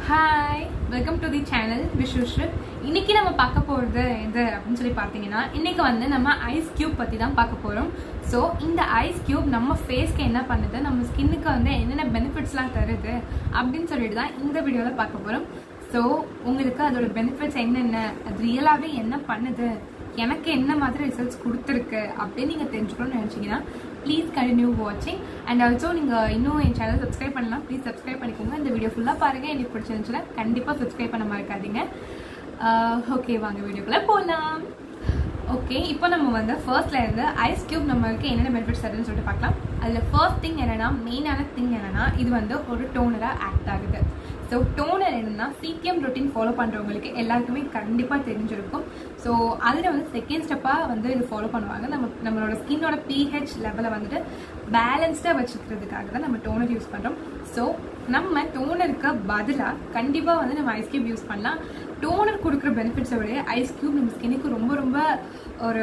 hi welcome to the channel Vishwasri இன்னைக்கு நம்ம பார்க்க போகிறது எது அப்படின்னு சொல்லி பார்த்தீங்கன்னா இன்னைக்கு வந்து நம்ம ஐஸ் கியூப் பற்றி தான் பார்க்க போகிறோம் ஸோ இந்த ஐஸ் கியூப் நம்ம ஃபேஸ்க்கு என்ன பண்ணுது நம்ம ஸ்கின்னுக்கு வந்து என்னென்ன பெனிஃபிட்ஸ்லாம் தருது அப்படின்னு சொல்லிட்டு தான் இந்த வீடியோவில் பார்க்க போகிறோம் ஸோ உங்களுக்கு அதோட பெனிஃபிட்ஸ் என்னென்ன அது ரியலாகவே என்ன பண்ணுது எனக்கு என்ன மாதிரி ரிசல்ட்ஸ் கொடுத்துருக்கு அப்படின்னு நீங்கள் தெரிஞ்சுக்கணும்னு நினச்சிங்கன்னா ப்ளீஸ் கண்டினியூ வாட்சிங் அண்ட் ஆல்சோ நீங்கள் இன்னும் என் சேனல் சப்ஸ்கிரைப் பண்ணலாம் ப்ளீஸ் சப்ஸ்கிரைப் பண்ணிக்கோங்க இந்த வீடியோ ஃபுல்லாக பாருங்கள் எனக்கு பிடிச்சிருந்துச்சுன்னா கண்டிப்பாக சப்ஸ்கிரைப் பண்ண மறக்காதீங்க ஓகே வாங்க வீடியோக்குள்ளே போகலாம் ஓகே இப்போ நம்ம வந்து ஃபர்ஸ்ட்ல இருந்து ஐஸ் கியூப் நம்மளுக்கு என்னென்ன பெனிஃபிட்ஸ் தருதுன்னு சொல்லிட்டு பார்க்கலாம் அதில் ஃபர்ஸ்ட் திங் என்னன்னா மெயினான திங் என்னன்னா இது வந்து ஒரு டோனராக ஆக்ட் ஆகுது ஸோ டோனர் என்னன்னா சிடிஎம் ரொட்டீன் ஃபாலோ பண்ணுறவங்களுக்கு எல்லாருக்குமே கண்டிப்பாக தெரிஞ்சிருக்கும் ஸோ அதில் வந்து செகண்ட் ஸ்டெப்பாக வந்து இது ஃபாலோ பண்ணுவாங்க நம்ம நம்மளோட ஸ்கின்னோட பிஹெச் லெவலை வந்துட்டு பேலன்ஸ்டாக வச்சுக்கிறதுக்காக தான் நம்ம டோனர் யூஸ் பண்ணுறோம் ஸோ நம்ம டோனருக்கு பதிலாக கண்டிப்பாக வந்து நம்ம ஐஸ் கியூப் யூஸ் பண்ணலாம் டோனர் கொடுக்குற பெனிஃபிட்ஸை விட ஐஸ் கியூப் நம்ம ஸ்கின்னுக்கு ரொம்ப ரொம்ப ஒரு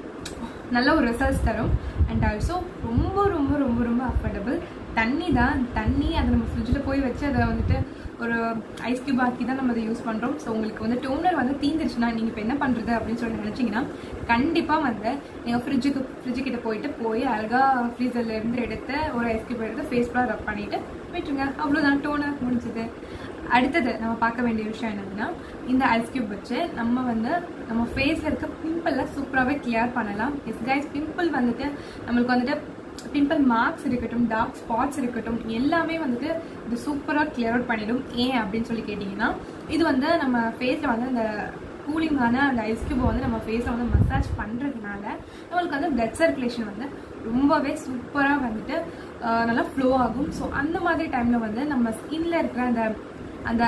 நல்ல ஒரு ரிசல்ட்ஸ் தரும் அண்ட் ஆல்சோ ரொம்ப ரொம்ப ரொம்ப ரொம்ப அஃபோர்டபுள் தண்ணி தான் தண்ணி அதை நம்ம ஃப்ரிட்ஜில் போய் வச்சு அதை வந்துட்டு ஒரு ஐஸ் கியூப் ஆக்கி தான் நம்ம அதை யூஸ் பண்ணுறோம் ஸோ உங்களுக்கு வந்து டோனர் வந்து தீந்துருச்சுன்னா நீங்கள் இப்போ என்ன பண்ணுறது அப்படின்னு சொல்லி நினச்சிங்கன்னா கண்டிப்பாக வந்து நீங்கள் ஃப்ரிட்ஜுக்கு ஃப்ரிட்ஜு கிட்ட போயிட்டு போய் அழகாக ஃப்ரீசரில் இருந்து எடுத்து ஒரு ஐஸ் கியூப் எடுத்து ஃபேஸ் ஃபுல்லாக ரப் பண்ணிவிட்டு விட்டுருங்க அவ்வளோதான் டோனர் முடிஞ்சது அடுத்தது நம்ம பார்க்க வேண்டிய விஷயம் என்னதுன்னா இந்த ஐஸ் கியூப் வச்சு நம்ம வந்து நம்ம ஃபேஸில் இருக்க பிம்பிளில் சூப்பராகவே கிளியர் பண்ணலாம் எஸ் கைஸ் பிம்பிள் வந்துட்டு நம்மளுக்கு வந்துட்டு பிம்பிள் மார்க்ஸ் இருக்கட்டும் டார்க் ஸ்பாட்ஸ் இருக்கட்டும் எல்லாமே வந்துட்டு இது சூப்பராக கிளியர் அவுட் பண்ணிடும் ஏன் அப்படின்னு சொல்லி கேட்டிங்கன்னா இது வந்து நம்ம ஃபேஸில் வந்து அந்த கூலிங்கான அந்த ஐஸ் கியூபை வந்து நம்ம ஃபேஸில் வந்து மசாஜ் பண்ணுறதுனால நம்மளுக்கு வந்து பிளட் சர்க்குலேஷன் வந்து ரொம்பவே சூப்பராக வந்துட்டு நல்லா ஃப்ளோ ஆகும் ஸோ அந்த மாதிரி டைமில் வந்து நம்ம ஸ்கின்ல இருக்கிற அந்த அந்த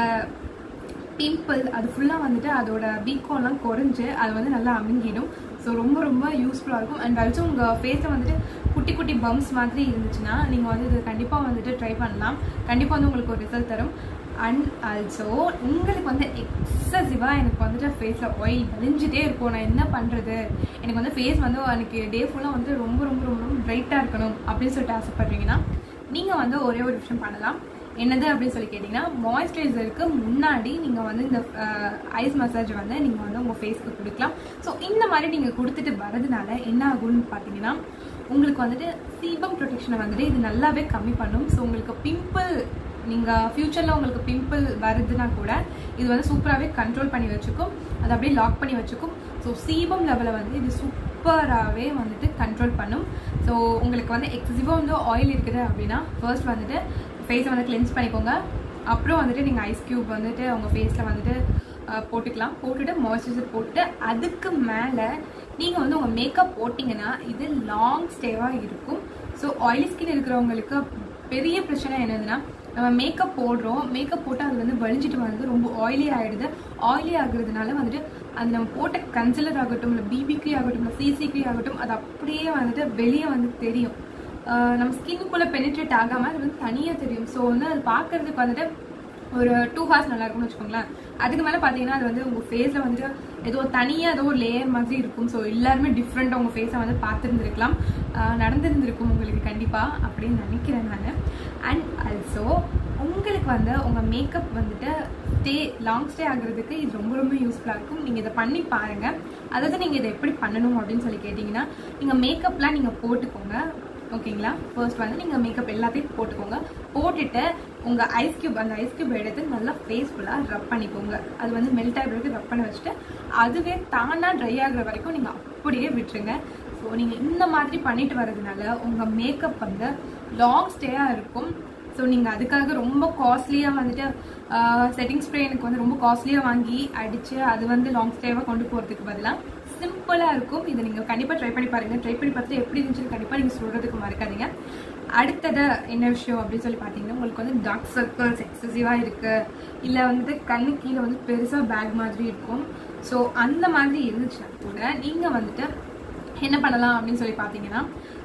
பிம்பிள் அது ஃபுல்லாக வந்துட்டு அதோட வீக்கம்லாம் குறைஞ்சு அது வந்து நல்லா அமுங்கிடும் ஸோ ரொம்ப ரொம்ப யூஸ்ஃபுல்லாக இருக்கும் அண்ட் ஆல்சோ உங்கள் ஃபேஸில் வந்துட்டு குட்டி குட்டி பம்ப்ஸ் மாதிரி இருந்துச்சுன்னா நீங்கள் வந்து இது கண்டிப்பாக வந்துட்டு ட்ரை பண்ணலாம் கண்டிப்பாக வந்து உங்களுக்கு ஒரு ரிசல்ட் தரும் அண்ட் ஆல்சோ உங்களுக்கு வந்து எக்ஸசிவாக எனக்கு வந்துட்டு ஃபேஸில் ஆயில் வலிஞ்சிட்டே இருக்கும் நான் என்ன பண்ணுறது எனக்கு வந்து ஃபேஸ் வந்து எனக்கு டே ஃபுல்லாக வந்து ரொம்ப ரொம்ப ரொம்ப ரொம்ப பிரைட்டாக இருக்கணும் அப்படின்னு சொல்லிட்டு ஆசைப்படுறீங்கன்னா நீங்கள் வந்து ஒரே ஒரு விஷயம் பண்ணலாம் என்னது அப்படின்னு சொல்லி கேட்டிங்கன்னா மாய்ஸ்சரைசருக்கு முன்னாடி நீங்கள் வந்து இந்த ஐஸ் மசாஜ் வந்து நீங்கள் வந்து உங்கள் ஃபேஸ்க்கு கொடுக்கலாம் ஸோ இந்த மாதிரி நீங்கள் கொடுத்துட்டு வரதுனால என்ன ஆகும்னு பார்த்தீங்கன்னா உங்களுக்கு வந்துட்டு சீபம் ப்ரொடெக்ஷனை வந்துட்டு இது நல்லாவே கம்மி பண்ணும் ஸோ உங்களுக்கு பிம்பிள் நீங்கள் ஃப்யூச்சரில் உங்களுக்கு பிம்பிள் வருதுன்னா கூட இது வந்து சூப்பராகவே கண்ட்ரோல் பண்ணி வச்சுக்கும் அதை அப்படியே லாக் பண்ணி வச்சுக்கும் ஸோ சீபம் லெவலை வந்து இது சூப்பராகவே வந்துட்டு கண்ட்ரோல் பண்ணும் ஸோ உங்களுக்கு வந்து எக்ஸசிவாக வந்து ஆயில் இருக்குது அப்படின்னா ஃபர்ஸ்ட் வந்துட்டு ஃபேஸை வந்து கிளென்ஸ் பண்ணிக்கோங்க அப்புறம் வந்துட்டு நீங்கள் ஐஸ் க்யூப் வந்துட்டு உங்கள் ஃபேஸில் வந்துட்டு போட்டுக்கலாம் போட்டுட்டு மாய்ஸ்சரைசர் போட்டு அதுக்கு மேலே நீங்கள் வந்து உங்கள் மேக்கப் போட்டிங்கன்னா இது லாங் ஸ்டேவாக இருக்கும் ஸோ ஆயிலி ஸ்கின் இருக்கிறவங்களுக்கு பெரிய பிரச்சனை என்னதுன்னா நம்ம மேக்கப் போடுறோம் மேக்கப் போட்டால் அது வந்து வலிஞ்சிட்டு வந்து ரொம்ப ஆயிலி ஆகிடுது ஆயிலி ஆகுறதுனால வந்துட்டு அது நம்ம போட்ட கன்சிலர் ஆகட்டும் இல்லை பிபிக்கு ஆகட்டும் இல்லை சிசிக்கு ஆகட்டும் அது அப்படியே வந்துட்டு வெளியே வந்து தெரியும் நம்ம ஸ்கின்னுக்குள்ளே பெனிட்ரேட் ஆகாமல் அது வந்து தனியாக தெரியும் ஸோ வந்து அது பார்க்கறதுக்கு வந்துட்டு ஒரு டூ ஹார்ஸ் நல்லா இருக்கும்னு வச்சுக்கோங்களேன் அதுக்கு மேலே பார்த்தீங்கன்னா அது வந்து உங்கள் ஃபேஸில் வந்து ஏதோ தனியாக ஏதோ ஒரு லேயர் மாதிரி இருக்கும் ஸோ எல்லாருமே டிஃப்ரெண்ட்டாக உங்கள் ஃபேஸை வந்து பார்த்துருந்துருக்கலாம் நடந்திருந்திருக்கும் உங்களுக்கு கண்டிப்பாக அப்படின்னு நினைக்கிறேன் நான் அண்ட் ஆல்சோ உங்களுக்கு வந்து உங்கள் மேக்கப் வந்துட்டு ஸ்டே லாங் ஸ்டே ஆகுறதுக்கு இது ரொம்ப ரொம்ப யூஸ்ஃபுல்லாக இருக்கும் நீங்கள் இதை பண்ணி பாருங்கள் அதாவது நீங்கள் இதை எப்படி பண்ணணும் அப்படின்னு சொல்லி கேட்டிங்கன்னா நீங்கள் மேக்கப்லாம் நீங்கள் போட்டுக்கோங்க ஓகேங்களா ஃபர்ஸ்ட் வந்து நீங்கள் மேக்கப் எல்லாத்தையும் போட்டுக்கோங்க போட்டுட்டு உங்கள் ஐஸ் க்யூப் அந்த ஐஸ் க்யூப் எடுத்து நல்லா ஃபேஸ் ஃபுல்லாக ரப் பண்ணிக்கோங்க அது வந்து மெல்ட் ஆகிற வரைக்கும் ரப் பண்ணி வச்சுட்டு அதுவே தானாக ட்ரை ஆகுற வரைக்கும் நீங்கள் அப்படியே விட்டுருங்க ஸோ நீங்கள் இந்த மாதிரி பண்ணிட்டு வர்றதுனால உங்கள் மேக்கப் வந்து லாங் ஸ்டேயாக இருக்கும் ஸோ நீங்கள் அதுக்காக ரொம்ப காஸ்ட்லியாக வந்துட்டு செட்டிங் ஸ்ப்ரே எனக்கு வந்து ரொம்ப காஸ்ட்லியாக வாங்கி அடித்து அது வந்து லாங் ஸ்டேவாக கொண்டு போகிறதுக்கு பதிலாக சிம்பிளாக இருக்கும் இதை நீங்கள் கண்டிப்பாக ட்ரை பண்ணி பாருங்கள் ட்ரை பண்ணி பார்த்துட்டு எப்படி இருந்துச்சுன்னு கண்டிப்பாக நீங்கள் சொல்கிறதுக்கு மறக்காதீங்க அடுத்தது என்ன விஷயம் அப்படின்னு சொல்லி பார்த்தீங்கன்னா உங்களுக்கு வந்து டார்க் சர்க்கிள்ஸ் எக்ஸசிவாக இருக்குது இல்லை வந்துட்டு கண்ணு கீழே வந்து பெருசாக பேக் மாதிரி இருக்கும் ஸோ அந்த மாதிரி இருந்துச்சுன்னா கூட நீங்கள் வந்துட்டு என்ன பண்ணலாம் அப்படின்னு சொல்லி பார்த்தீங்கன்னா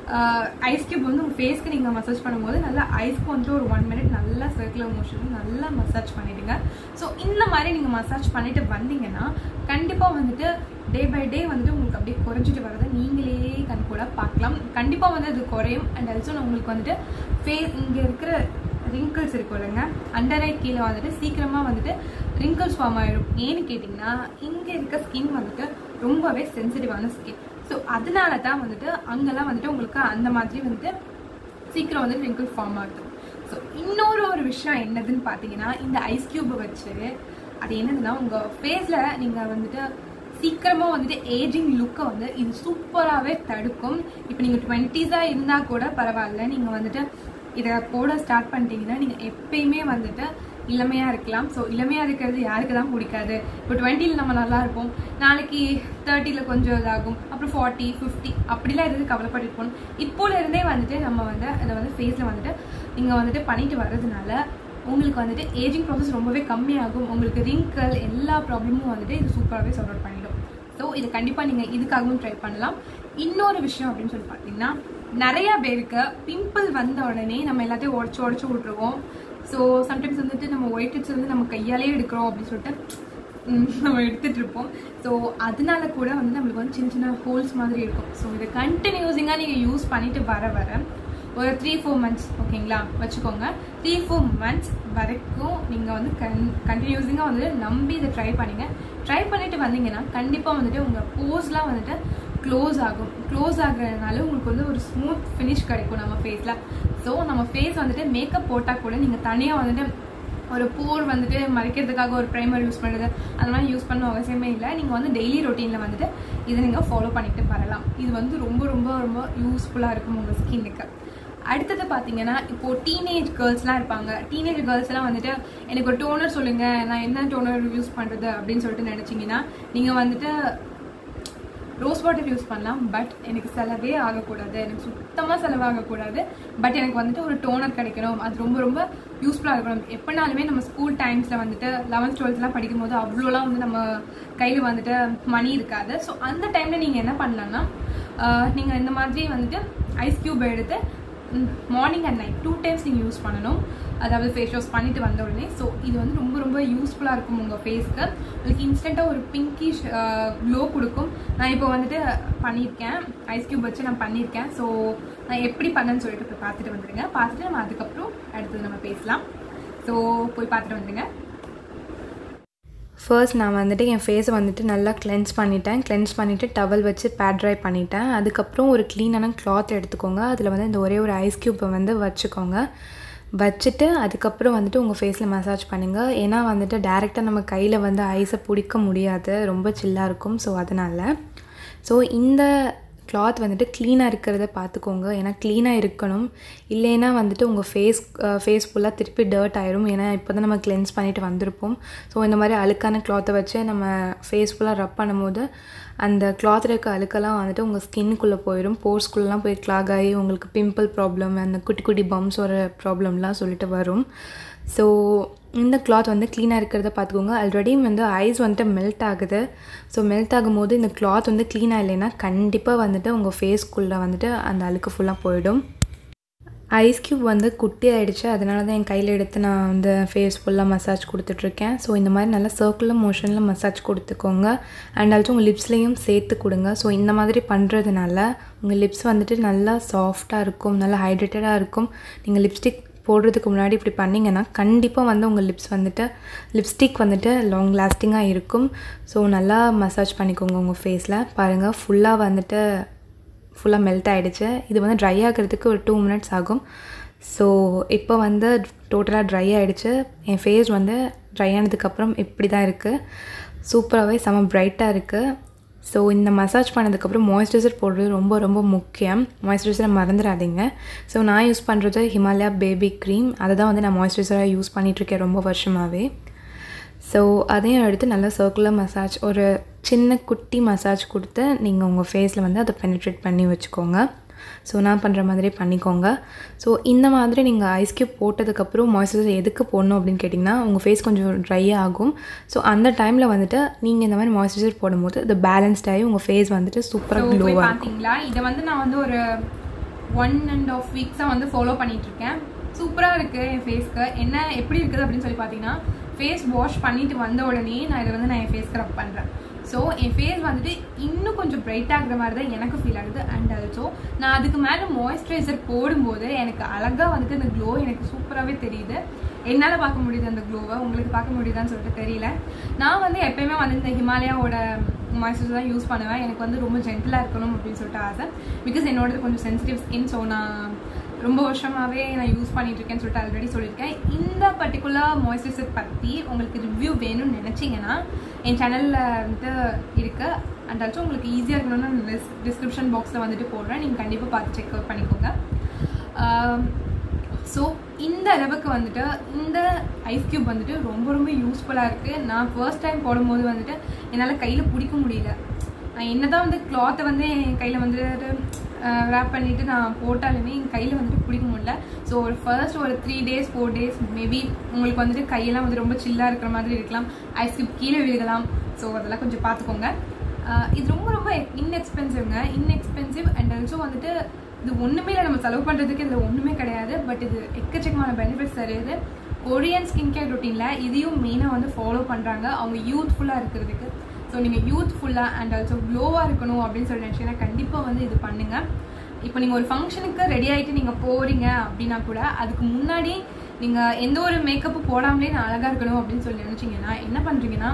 ஐஸ் கியூப் வந்து உங்கள் ஃபேஸ்க்கு நீங்கள் மசாஜ் பண்ணும்போது நல்லா ஐஸ்க்கு வந்துட்டு ஒரு ஒன் மினிட் நல்லா சர்க்குலர் மோஷன் நல்லா மசாஜ் பண்ணிவிடுங்க ஸோ இந்த மாதிரி நீங்கள் மசாஜ் பண்ணிட்டு வந்தீங்கன்னா கண்டிப்பாக வந்துட்டு டே பை டே வந்துட்டு உங்களுக்கு அப்படியே குறைஞ்சிட்டு வரதை நீங்களே கண் கூட பார்க்கலாம் கண்டிப்பாக வந்து அது குறையும் அண்ட் ஆல்சோ உங்களுக்கு வந்துட்டு ஃபே இங்கே இருக்கிற ரிங்கிள்ஸ் இருக்கும் இல்லைங்க அண்டர் ஐ கீழே வந்துட்டு சீக்கிரமாக வந்துட்டு ரிங்கிள்ஸ் ஃபார்ம் ஆயிடும் ஏன்னு கேட்டிங்கன்னா இங்கே இருக்க ஸ்கின் வந்துட்டு ரொம்பவே சென்சிட்டிவான ஸ்கின் ஸோ அதனால தான் வந்துட்டு அங்கெல்லாம் வந்துட்டு உங்களுக்கு அந்த மாதிரி வந்துட்டு சீக்கிரம் வந்து ரிங்கிள் ஃபார்ம் ஆகுது ஸோ இன்னொரு ஒரு விஷயம் என்னதுன்னு பார்த்தீங்கன்னா இந்த ஐஸ் கியூபை வச்சு அது என்னதுன்னா உங்கள் ஃபேஸில் நீங்கள் வந்துட்டு சீக்கிரமாக வந்துட்டு ஏஜிங் லுக்கை வந்து இது சூப்பராகவே தடுக்கும் இப்போ நீங்கள் டுவெண்ட்டீஸாக இருந்தால் கூட பரவாயில்ல நீங்கள் வந்துட்டு இதை போட ஸ்டார்ட் பண்ணிட்டீங்கன்னா நீங்கள் எப்பயுமே வந்துட்டு இளமையாக இருக்கலாம் ஸோ இளமையாக இருக்கிறது யாருக்கு தான் பிடிக்காது இப்போ டுவெண்ட்டியில் நம்ம நல்லா இருப்போம் நாளைக்கு தேர்ட்டியில் கொஞ்சம் இதாகும் அப்புறம் ஃபார்ட்டி ஃபிஃப்டி அப்படிலாம் இருந்து கவலைப்பட்டு போகணும் இப்போல இருந்தே வந்துட்டு நம்ம வந்து அதை வந்து ஃபேஸில் வந்துட்டு நீங்கள் வந்துட்டு பண்ணிட்டு வர்றதுனால உங்களுக்கு வந்துட்டு ஏஜிங் ப்ராசஸ் ரொம்பவே கம்மியாகும் உங்களுக்கு ரிங்கல் எல்லா ப்ராப்ளமும் வந்துட்டு இது சூப்பராகவே சால்வ் அவுட் பண்ணிடும் ஸோ இது கண்டிப்பாக நீங்கள் இதுக்காகவும் ட்ரை பண்ணலாம் இன்னொரு விஷயம் அப்படின்னு சொல்லி பார்த்தீங்கன்னா நிறைய பேருக்கு பிம்பிள் வந்த உடனே நம்ம எல்லாத்தையும் உடச்சு உடச்சு விட்ருவோம் ஸோ சம்டைம்ஸ் வந்துட்டு நம்ம ஒயிட் ஹெட்ஸ் வந்து நம்ம கையாலே எடுக்கிறோம் அப்படின்னு சொல்லிட்டு ம், நம்ம எடுத்துட்டு இருப்போம் ஸோ அதனால கூட வந்து நம்மளுக்கு வந்து சின்ன சின்ன ஹோல்ஸ் மாதிரி இருக்கும் ஸோ இதை கண்டினியூஸிங்காக நீங்கள் யூஸ் பண்ணிட்டு வர வர ஒரு த்ரீ ஃபோர் மந்த்ஸ் ஓகேங்களா வச்சுக்கோங்க த்ரீ ஃபோர் மந்த்ஸ் வரைக்கும் நீங்கள் வந்து கன் கண்டினியூஸிங்காக வந்து நம்பி இதை ட்ரை பண்ணுங்க ட்ரை பண்ணிட்டு வந்தீங்கன்னா கண்டிப்பாக வந்துட்டு உங்கள் போஸ்லாம் வந்துட்டு க்ளோஸ் ஆகும் க்ளோஸ் ஆகுறதுனால உங்களுக்கு வந்து ஒரு ஸ்மூத் ஃபினிஷ் கிடைக்கும் நம்ம ஃபேஸில் ஸோ நம்ம ஃபேஸ் வந்துட்டு மேக்கப் போட்டால் கூட நீங்கள் தனியாக வந்துட்டு ஒரு போர் வந்துட்டு மறைக்கிறதுக்காக ஒரு ப்ரைமர் யூஸ் பண்ணுறது அந்த மாதிரி யூஸ் பண்ண அவசியமே இல்லை நீங்கள் வந்து டெய்லி ரொட்டீனில் வந்துட்டு இதை நீங்கள் ஃபாலோ பண்ணிட்டு வரலாம் இது வந்து ரொம்ப ரொம்ப ரொம்ப யூஸ்ஃபுல்லாக இருக்கும் உங்கள் ஸ்கின்னுக்கு அடுத்தது பார்த்தீங்கன்னா இப்போ டீனேஜ் கேர்ள்ஸ்லாம் இருப்பாங்க டீனேஜ் கேர்ள்ஸ்லாம் வந்துட்டு எனக்கு ஒரு டோனர் சொல்லுங்கள் நான் என்ன டோனர் யூஸ் பண்ணுறது அப்படின்னு சொல்லிட்டு நினச்சிங்கன்னா நீங்கள் வந்துட்டு ரோஸ் வாட்டர் யூஸ் பண்ணலாம் பட் எனக்கு செலவே ஆகக்கூடாது எனக்கு சுத்தமாக செலவாகக்கூடாது பட் எனக்கு வந்துட்டு ஒரு டோனர் கிடைக்கணும் அது ரொம்ப ரொம்ப யூஸ்ஃபுல்லாக இருக்கணும் எப்படினாலுமே நம்ம ஸ்கூல் டைம்ஸில் வந்துட்டு லெவன்த் டுவெல்த்லாம் படிக்கும்போது அவ்வளோலாம் வந்து நம்ம கையில் வந்துட்டு மணி இருக்காது ஸோ அந்த டைமில் நீங்கள் என்ன பண்ணலாம்னா நீங்கள் இந்த மாதிரி வந்துட்டு ஐஸ் க்யூப் எடுத்து morning and night two times நீங்கள் யூஸ் பண்ணணும் அதாவது ஃபேஸ் வாஷ் பண்ணிட்டு வந்த உடனே ஸோ இது வந்து ரொம்ப ரொம்ப யூஸ்ஃபுல்லாக இருக்கும் உங்கள் ஃபேஸ்க்கு உங்களுக்கு இன்ஸ்டண்ட்டாக ஒரு பிங்கிஷ் க்ளோ கொடுக்கும் நான் இப்போ வந்துட்டு பண்ணியிருக்கேன் ஐஸ் க்யூப் வச்சு நான் பண்ணியிருக்கேன் ஸோ நான் எப்படி பண்ணேன்னு சொல்லிட்டு போய் பார்த்துட்டு வந்துடுங்க பார்த்துட்டு நம்ம அதுக்கப்புறம் அடுத்தது நம்ம பேசலாம் ஸோ போய் பார்த்துட்டு வந்துடுங்க ஃபர்ஸ்ட் நான் வந்துட்டு என் ஃபேஸை வந்துட்டு நல்லா கிளென்ஸ் பண்ணிட்டேன் கிளென்ஸ் பண்ணிவிட்டு டவல் வச்சு பேட் ட்ரை பண்ணிட்டேன் அதுக்கப்புறம் ஒரு க்ளீனான கிளாத் எடுத்துக்கோங்க அதில் வந்து இந்த ஒரே ஒரு ஐஸ் க்யூப்பை வந்து வச்சுக்கோங்க வச்சுட்டு அதுக்கப்புறம் வந்துட்டு உங்கள் ஃபேஸில் மசாஜ் பண்ணுங்கள் ஏன்னா வந்துட்டு டேரெக்டாக நம்ம கையில் வந்து ஐஸை பிடிக்க முடியாது ரொம்ப சில்லாக இருக்கும் ஸோ அதனால் ஸோ இந்த கிளாத் வந்துட்டு க்ளீனாக இருக்கிறத பார்த்துக்கோங்க ஏன்னா க்ளீனாக இருக்கணும் இல்லைன்னா வந்துட்டு உங்கள் ஃபேஸ் ஃபேஸ் ஃபுல்லாக திருப்பி டர்ட் ஆயிரும் ஏன்னா இப்போ தான் நம்ம கிளென்ஸ் பண்ணிட்டு வந்திருப்போம் ஸோ இந்த மாதிரி அழுக்கான கிளாத்தை வச்சு நம்ம ஃபேஸ் ஃபுல்லாக ரப் பண்ணும்போது அந்த கிளாத்தில் இருக்க அழுக்கெல்லாம் வந்துட்டு உங்கள் ஸ்கின்னுக்குள்ளே போயிடும் போர்ஸ்குள்ளெலாம் போய் கிளாக் ஆகி உங்களுக்கு பிம்பிள் ப்ராப்ளம் அந்த குட்டி குட்டி பம்ஸ் வர ப்ராப்ளம்லாம் சொல்லிட்டு வரும் ஸோ இந்த கிளாத் வந்து க்ளீனாக இருக்கிறத பார்த்துக்கோங்க ஆல்ரெடி வந்து ஐஸ் வந்துட்டு மெல்ட் ஆகுது ஸோ மெல்ட் ஆகும்போது இந்த கிளாத் வந்து க்ளீனாக இல்லைன்னா கண்டிப்பாக வந்துட்டு உங்கள் ஃபேஸ்க்குள்ளே வந்துட்டு அந்த அழுக்கு ஃபுல்லாக போயிடும் ஐஸ் க்யூப் வந்து குட்டி ஆகிடுச்சு அதனால தான் என் கையில் எடுத்து நான் வந்து ஃபேஸ் ஃபுல்லாக மசாஜ் கொடுத்துட்ருக்கேன் ஸோ இந்த மாதிரி நல்லா சர்க்குலர் மோஷனில் மசாஜ் கொடுத்துக்கோங்க அண்ட் ஆல்சோ உங்கள் லிப்ஸ்லேயும் சேர்த்து கொடுங்க ஸோ இந்த மாதிரி பண்ணுறதுனால உங்கள் லிப்ஸ் வந்துட்டு நல்லா சாஃப்டாக இருக்கும் நல்லா ஹைட்ரேட்டடாக இருக்கும் நீங்கள் லிப்ஸ்டிக் போடுறதுக்கு முன்னாடி இப்படி பண்ணிங்கன்னா கண்டிப்பாக வந்து உங்கள் லிப்ஸ் வந்துட்டு லிப்ஸ்டிக் வந்துட்டு லாங் லாஸ்டிங்காக இருக்கும் ஸோ நல்லா மசாஜ் பண்ணிக்கோங்க உங்கள் ஃபேஸில் பாருங்கள் ஃபுல்லாக வந்துட்டு ஃபுல்லாக மெல்ட் ஆகிடுச்சு இது வந்து ட்ரை ஆகிறதுக்கு ஒரு டூ மினிட்ஸ் ஆகும் ஸோ இப்போ வந்து டோட்டலாக ட்ரை ஆகிடுச்சு என் ஃபேஸ் வந்து ட்ரை ஆனதுக்கப்புறம் இப்படி தான் இருக்குது சூப்பராகவே செம பிரைட்டாக இருக்குது ஸோ இந்த மசாஜ் பண்ணதுக்கப்புறம் மாய்ஸ்சரைசர் போடுறது ரொம்ப ரொம்ப முக்கியம் மாய்ஸ்சரைசரை மறந்துடாதீங்க ஸோ நான் யூஸ் பண்ணுறது ஹிமாலயா பேபி க்ரீம் அதை தான் வந்து நான் மாய்ஸ்சரைசராக யூஸ் பண்ணிகிட்ருக்கேன் ரொம்ப வருஷமாகவே ஸோ அதையும் எடுத்து நல்லா சர்க்குலர் மசாஜ் ஒரு சின்ன குட்டி மசாஜ் கொடுத்து நீங்கள் உங்கள் ஃபேஸில் வந்து அதை பெனிட்ரேட் பண்ணி வச்சுக்கோங்க ஸோ நான் பண்ணுற மாதிரி பண்ணிக்கோங்க ஸோ இந்த மாதிரி நீங்கள் ஐஸ் க்யூப் போட்டதுக்கப்புறம் மாய்ஸ்சரைசர் எதுக்கு போடணும் அப்படின்னு கேட்டிங்கன்னா உங்கள் ஃபேஸ் கொஞ்சம் ட்ரை ஆகும் ஸோ அந்த டைமில் வந்துட்டு நீங்கள் இந்த மாதிரி மாய்ஸ்சரைசர் போடும்போது அது பேலன்ஸ்ட் ஆகி உங்கள் ஃபேஸ் வந்துட்டு சூப்பராக போய் க்ளோவாக இருக்கும் பார்த்தீங்களா இதை வந்து நான் வந்து ஒரு ஒன் அண்ட் ஆஃப் வீக்ஸாக வந்து ஃபாலோ பண்ணிட்டு இருக்கேன் சூப்பராக இருக்குது என் ஃபேஸ்க்கு என்ன எப்படி இருக்குது அப்படின்னு சொல்லி பார்த்தீங்கன்னா ஃபேஸ் வாஷ் பண்ணிட்டு வந்த உடனே நான் இதை வந்து நான் என் ஃபேஸ்க்கு ரப் பண்ணுறேன் ஸோ என் ஃபேஸ் வந்துட்டு இன்னும் கொஞ்சம் பிரைட் ஆகுற மாதிரி தான் எனக்கு ஃபீல் ஆகுது அண்ட் ஆல்சோ நான் அதுக்கு மேலே மாய்ஸ்சரைசர் போடும்போது எனக்கு அழகாக வந்துட்டு அந்த க்ளோ எனக்கு சூப்பராகவே தெரியுது என்னால் பார்க்க முடியுது அந்த க்ளோவை உங்களுக்கு பார்க்க முடியுதான்னு சொல்லிட்டு தெரியல நான் வந்து எப்பயுமே வந்து இந்த ஹிமாலயாவோட மாய்ஸ்சரைசர் தான் யூஸ் பண்ணுவேன் எனக்கு வந்து ரொம்ப ஜென்டிலாக இருக்கணும் அப்படின்னு சொல்லிட்டு ஆசை பிகாஸ் என்னோடது கொஞ்சம் சென்சிட்டிவ் ஸ்கின் ஸோ நான் ரொம்ப வருஷமாகவே நான் யூஸ் பண்ணிட்டு இருக்கேன்னு சொல்லிட்டு ஆல்ரெடி சொல்லியிருக்கேன் இந்த பர்டிகுலர் மாய்ஸ்சரைசர் பற்றி உங்களுக்கு ரிவ்யூ வேணும்னு நினச்சிங்கன்னா என் சேனலில் வந்துட்டு இருக்கு அண்ட் ஆல்சோ உங்களுக்கு ஈஸியாக இருக்கணும்னு நான் டிஸ்கிரிப்ஷன் பாக்ஸில் வந்துட்டு போடுறேன் நீங்கள் கண்டிப்பாக பார்த்து செக் அவுட் பண்ணிக்கோங்க ஸோ இந்த அளவுக்கு வந்துட்டு இந்த ஐஸ் க்யூப் வந்துட்டு ரொம்ப ரொம்ப யூஸ்ஃபுல்லாக இருக்குது நான் ஃபர்ஸ்ட் டைம் போடும்போது வந்துட்டு என்னால் கையில் பிடிக்க முடியல நான் என்னதான் வந்து கிளாத்தை வந்து என் கையில் வந்துட்டு ரேப் பண்ணிவிட்டு நான் போட்டாலுமே என் கையில் வந்துட்டு பிடிக்க முடியல ஸோ ஒரு ஃபர்ஸ்ட் ஒரு three days four days maybe உங்களுக்கு வந்துட்டு கையெல்லாம் வந்து ரொம்ப சில்லாக இருக்கிற மாதிரி இருக்கலாம் ஐஸ் க்யூப் கீழே விழுகலாம் ஸோ அதெல்லாம் கொஞ்சம் பார்த்துக்கோங்க இது ரொம்ப ரொம்ப இன்எக்ஸ்பென்சிவ்ங்க இன்எக்ஸ்பென்சிவ் அண்ட் ஆல்சோ வந்துட்டு இது ஒன்றுமே இல்லை நம்ம செலவு பண்ணுறதுக்கு இதில் ஒன்றுமே கிடையாது பட் இது எக்கச்சக்கமான பெனிஃபிட்ஸ் தருது கொரியன் ஸ்கின் கேர் ரொட்டீனில் இதையும் மெயினாக வந்து ஃபாலோ பண்ணுறாங்க அவங்க யூத்ஃபுல்லாக இருக்கிறதுக்கு ஸோ நீங்கள் யூத்ஃபுல்லாக அண்ட் ஆல்சோ க்ளோவாக இருக்கணும் அப்படின்னு சொல்லி நினச்சிங்கன்னா கண்டிப்பாக வந்து இது பண்ணுங்கள் இப்போ நீங்கள் ஒரு ஃபங்க்ஷனுக்கு ரெடி ஆகிட்டு நீங்கள் போகிறீங்க அப்படின்னா கூட அதுக்கு முன்னாடி நீங்கள் எந்த ஒரு மேக்கப்பும் போடாமலே நான் அழகாக இருக்கணும் அப்படின்னு சொல்லி நினச்சிங்கன்னா என்ன பண்ணுறீங்கன்னா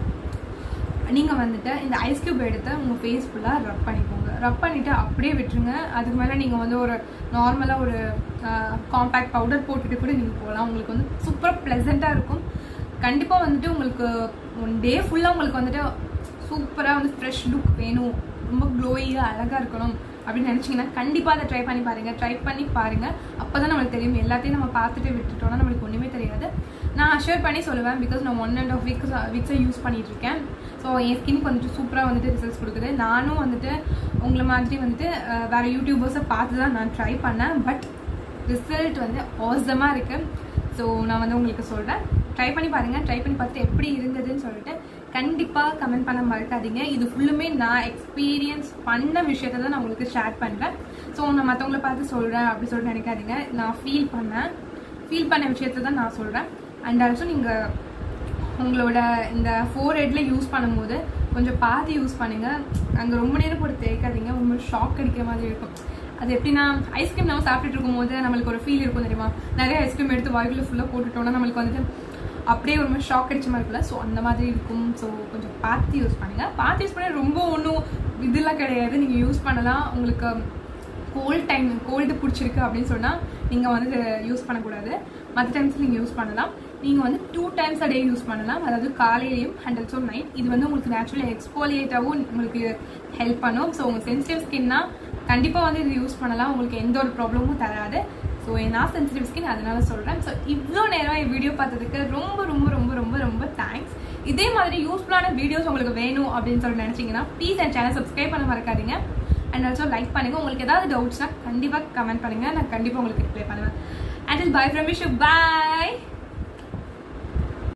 நீங்கள் வந்துட்டு இந்த ஐஸ் க்யூப் எடுத்து உங்கள் ஃபேஸ் ஃபுல்லாக ரப் பண்ணிக்கோங்க ரப் பண்ணிவிட்டு அப்படியே விட்டுருங்க அதுக்கு மேலே நீங்கள் வந்து ஒரு நார்மலாக ஒரு காம்பேக்ட் பவுடர் போட்டுட்டு கூட நீங்கள் போகலாம் உங்களுக்கு வந்து சூப்பராக ப்ளசண்ட்டாக இருக்கும் கண்டிப்பாக வந்துட்டு உங்களுக்கு ஒன் டே ஃபுல்லாக உங்களுக்கு வந்துட்டு சூப்பராக வந்து ஃப்ரெஷ் லுக் வேணும் ரொம்ப க்ளோயியாக அழகாக இருக்கணும் அப்படின்னு நினச்சிங்கன்னா கண்டிப்பாக அதை ட்ரை பண்ணி பாருங்கள் ட்ரை பண்ணி பாருங்கள் அப்போ தான் நம்மளுக்கு தெரியும் எல்லாத்தையும் நம்ம பார்த்துட்டு விட்டுட்டோம்னா நம்மளுக்கு ஒன்றுமே தெரியாது நான் அஷ்யூர் பண்ணி சொல்லுவேன் பிகாஸ் நான் ஒன் அண்ட் ஆஃப் வீக்ஸ் வீக்ஸாக யூஸ் பண்ணிட்டு இருக்கேன் ஸோ என் ஸ்கின்க்கு வந்துட்டு சூப்பராக வந்துட்டு ரிசல்ட்ஸ் கொடுக்குது நானும் வந்துட்டு உங்களை மாதிரி வந்துட்டு வேறு யூடியூபர்ஸை பார்த்து தான் நான் ட்ரை பண்ணேன் பட் ரிசல்ட் வந்து ஆசமாக இருக்குது ஸோ நான் வந்து உங்களுக்கு சொல்கிறேன் ட்ரை பண்ணி பாருங்கள் ட்ரை பண்ணி பார்த்துட்டு எப்படி இருந்ததுன்னு சொல்லிட்டு கண்டிப்பாக கமெண்ட் பண்ண மறக்காதீங்க இது ஃபுல்லுமே நான் எக்ஸ்பீரியன்ஸ் பண்ண விஷயத்தை தான் நான் உங்களுக்கு ஷேர் பண்ணுறேன் ஸோ நான் மற்றவங்கள பார்த்து சொல்கிறேன் அப்படி சொல்லிட்டு நினைக்காதீங்க நான் ஃபீல் பண்ணேன் ஃபீல் பண்ண விஷயத்தை தான் நான் சொல்கிறேன் அண்ட் ஆல்சோ நீங்கள் உங்களோட இந்த ஃபோர் ஹெட்டில் யூஸ் பண்ணும்போது கொஞ்சம் பார்த்து யூஸ் பண்ணுங்கள் அங்கே ரொம்ப நேரம் போட்டு தேய்க்காதீங்க ரொம்ப ஷாக் அடிக்கிற மாதிரி இருக்கும் அது எப்படின்னா ஐஸ்கிரீம் நம்ம சாப்பிட்டுட்டு இருக்கும்போது நம்மளுக்கு ஒரு ஃபீல் இருக்கும் தெரியுமா நிறைய ஐஸ்கிரீம் எடுத்து வாய்க்குள்ள ஃபுல்லாக போட்டுட்டோம்னா நம்மளுக்கு வந்துட்டு அப்படியே ஒரு மாதிரி ஷாக் அடிச்ச மாதிரி இருக்குல்ல ஸோ அந்த மாதிரி இருக்கும் ஸோ கொஞ்சம் பார்த்து யூஸ் பண்ணுங்கள் பார்த்து யூஸ் பண்ண ரொம்ப ஒன்றும் இதெல்லாம் கிடையாது நீங்கள் யூஸ் பண்ணலாம் உங்களுக்கு கோல்ட் டைம் கோல்டு பிடிச்சிருக்கு அப்படின்னு சொன்னால் நீங்கள் வந்து யூஸ் பண்ணக்கூடாது மற்ற டைம்ஸ் நீங்கள் யூஸ் பண்ணலாம் நீங்கள் வந்து two times a day use பண்ணலாம் அதாவது காலையிலையும் அண்ட் ஆல்சோ நைட் இது வந்து உங்களுக்கு நேச்சுரலி எக்ஸ்போலியேட்டாகவும் உங்களுக்கு ஹெல்ப் பண்ணும் ஸோ உங்கள் சென்சிட்டிவ் ஸ்கின்னா கண்டிப்பாக வந்து இது யூஸ் பண்ணலாம் உங்களுக்கு எந்த ஒரு ப்ராப்ளமும் தராது ஸோ நான் சென்சிட்டிவ் ஸ்கின் அதனால சொல்கிறேன் ஸோ இவ்வளோ நேரம் என் வீடியோ பார்த்ததுக்கு ரொம்ப ரொம்ப ரொம்ப ரொம்ப ரொம்ப தேங்க்ஸ் இதே மாதிரி யூஸ்ஃபுல்லான வீடியோஸ் உங்களுக்கு வேணும் அப்படின்னு சொல்லி நினச்சிங்கன்னா ப்ளீஸ் என் சேனல் சப்ஸ்கிரைப் பண்ண மறக்காதீங்க அண்ட் ஆல்சோ லைக் பண்ணுங்கள் உங்களுக்கு ஏதாவது டவுட்ஸ்னால் கண்டிப்பாக கமெண்ட் பண்ணுங்கள் நான் கண்டிப்பாக உங்களுக்கு ரிப்ளை பண்ணுவேன் and bye from Vish bye